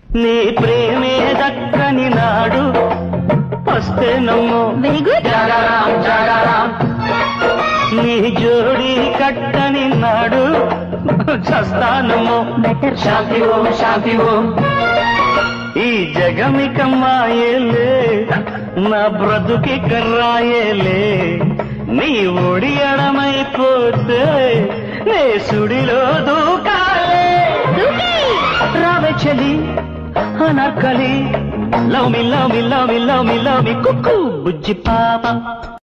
నీ ప్రేమే దక్కని నాడు వస్తే నమ్ము వెరీ గుడ్ జాగారాం జాగారాం నీ జోడి కట్టని నాడు చస్తానమ్మో బెటర్ శాంతి ఓం శాంతి ఓం ఈ జగమిక మాయేలే నా బ్రతుకి కర్రాయేలే నీ ఒడియడమైపోతే నే సుడిలో దూకాలే రావే చలి Anarkali love me love me love me love me love me కుక్కు బుజ్జి పాప